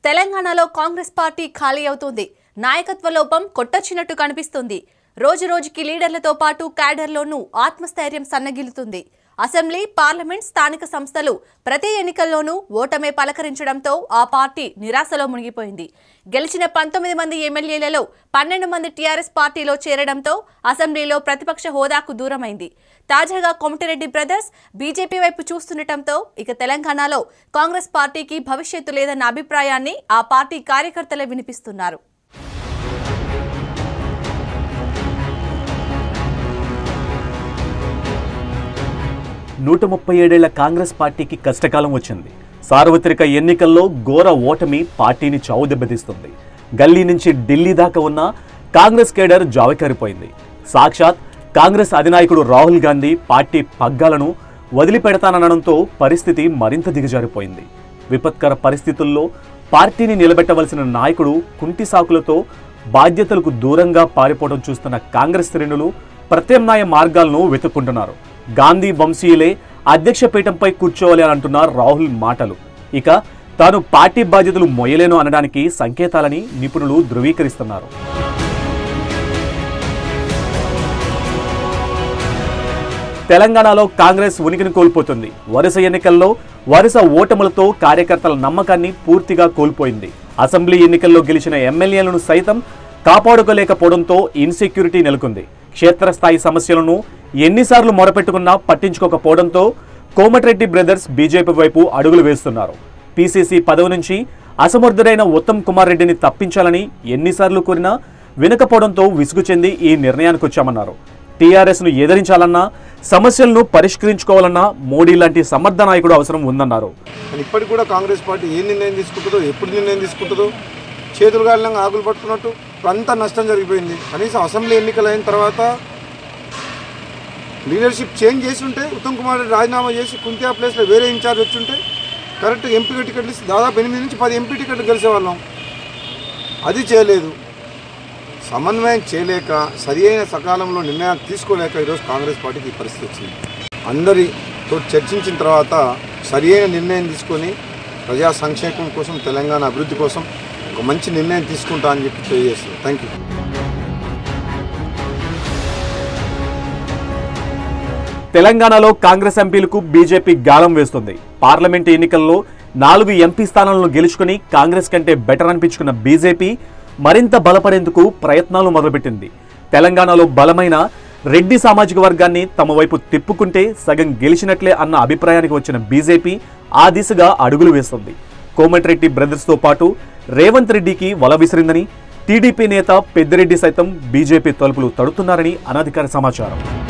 తెలంగాణలో కాంగ్రెస్ పార్టీ ఖాళీ అవుతుంది నాయకత్వ లోపం కొట్టొచ్చినట్టు కనిపిస్తుంది రోజు రోజుకి లీడర్లతో పాటు క్యాడర్లోనూ ఆత్మస్థైర్యం సన్నగిలుతుంది అసెంబ్లీ పార్లమెంట్ స్థానిక సంస్థలు ప్రతి ఎన్నికల్లోనూ ఓటమే పలకరించడంతో ఆ పార్టీ నిరాశలో మునిగిపోయింది గెలిచిన పంతొమ్మిది మంది ఎమ్మెల్యేలలో పన్నెండు మంది టీఆర్ఎస్ పార్టీలో చేరడంతో అసెంబ్లీలో ప్రతిపక్ష హోదాకు దూరమైంది తాజాగా కోమటిరెడ్డి బ్రదర్స్ బీజేపీ వైపు చూస్తుండటంతో ఇక తెలంగాణలో కాంగ్రెస్ పార్టీకి భవిష్యత్తు లేదన్న అభిప్రాయాన్ని ఆ పార్టీ కార్యకర్తలే వినిపిస్తున్నారు నూట ముప్పై ఏడేళ్ల కాంగ్రెస్ పార్టీకి కష్టకాలం వచ్చింది సార్వత్రిక ఎన్నికల్లో ఘోర ఓటమి పార్టీని చావు దెబ్బతీస్తుంది గల్లీ నుంచి ఢిల్లీ దాకా ఉన్న కాంగ్రెస్ కేడర్ జావకారిపోయింది సాక్షాత్ కాంగ్రెస్ అధినాయకుడు రాహుల్ గాంధీ పార్టీ పగ్గాలను వదిలిపెడతాననడంతో పరిస్థితి మరింత దిగజారిపోయింది విపత్కర పరిస్థితుల్లో పార్టీని నిలబెట్టవలసిన నాయకుడు కుంటి సాకులతో బాధ్యతలకు దూరంగా పారిపోవడం చూస్తున్న కాంగ్రెస్ శ్రేణులు ప్రత్యామ్నాయ మార్గాలను వెతుక్కుంటున్నారు గాంధీ వంశీయులే అధ్యక్ష పీఠంపై కూర్చోవాలి అని అంటున్న రాహుల్ మాటలు ఇక తాను పార్టీ బాధ్యతలు మొయ్యలేను అనడానికి సంకేతాలని నిపుణులు ధృవీకరిస్తున్నారు తెలంగాణలో కాంగ్రెస్ ఉనికిని కోల్పోతుంది వరుస ఎన్నికల్లో వరుస ఓటములతో కార్యకర్తల నమ్మకాన్ని పూర్తిగా కోల్పోయింది అసెంబ్లీ ఎన్నికల్లో గెలిచిన ఎమ్మెల్యేలను సైతం కాపాడుకోలేకపోవడంతో ఇన్సెక్యూరిటీ నెలకొంది క్షేత్రస్థాయి సమస్యలను ఎన్నిసార్లు మొరపెట్టుకున్నా పట్టించుకోకపోవడంతో కోమటిరెడ్డి బ్రదర్స్ బీజేపీ వైపు అడుగులు వేస్తున్నారు పీసీసీ పదవి నుంచి అసమర్థుడైన ఉత్తమ్ కుమార్ రెడ్డిని తప్పించాలని ఎన్నిసార్లు కోరినా వినకపోవడంతో విసుగు చెంది ఈ నిర్ణయానికి వచ్చామన్నారు టీఆర్ఎస్ ను ఎదిరించాలన్నా సమస్యలను పరిష్కరించుకోవాలన్నా మోడీ లాంటి సమర్థ నాయకుడు అవసరం ఉందన్నారు కానీ ఇప్పటికి కూడా కాంగ్రెస్ పార్టీ ఏ నిర్ణయం తీసుకుంటుందో ఎప్పుడు నిర్ణయం తీసుకుంటుందో చేతులు గాలినంగా ఆకులు పట్టుకున్నట్టు ఇప్పుడు అంతా నష్టం జరిగిపోయింది కనీసం అసెంబ్లీ ఎన్నికలు అయిన తర్వాత లీడర్షిప్ చేంజ్ చేసి ఉంటే ఉత్తమ్ కుమార్ రెడ్డి రాజీనామా చేసి కుంతియా ప్లేస్లో వేరే ఇన్ఛార్జ్ వచ్చి ఉంటే కరెక్ట్ ఎంపీ టికెట్లు ఇస్తే దాదాపు ఎనిమిది నుంచి పది ఎంపీ టికెట్లు గెలిచేవాళ్ళం అది చేయలేదు సమన్వయం చేయలేక సరి అయిన సకాలంలో నిర్ణయాలు తీసుకోలేక ఈరోజు కాంగ్రెస్ పార్టీకి ఈ పరిస్థితి వచ్చింది అందరితో చర్చించిన తర్వాత సరి అయిన నిర్ణయం తీసుకొని ప్రజా సంక్షేమం కోసం తెలంగాణ అభివృద్ధి కోసం ఒక మంచి నిర్ణయం తీసుకుంటా అని చెప్పి తెలియజేస్తున్నాను థ్యాంక్ యూ తెలంగాణలో కాంగ్రెస్ ఎంపీలకు బీజేపీ గాలం వేస్తుంది పార్లమెంట్ ఎన్నికల్లో నాలుగు ఎంపీ స్థానాలను గెలుచుకుని కాంగ్రెస్ కంటే బెటర్ అనిపించుకున్న బీజేపీ మరింత బలపడేందుకు ప్రయత్నాలు మొదలుపెట్టింది తెలంగాణలో బలమైన రెడ్డి సామాజిక వర్గాన్ని తమ వైపు తిప్పుకుంటే సగం గెలిచినట్లే అన్న అభిప్రాయానికి వచ్చిన బీజేపీ ఆ దిశగా అడుగులు వేస్తుంది కోమటిరెడ్డి బ్రదర్స్తో పాటు రేవంత్ రెడ్డికి వల విసిరిందని టీడీపీ నేత పెద్దిరెడ్డి సైతం బీజేపీ తలుపులు తడుతున్నారని అనధికార సమాచారం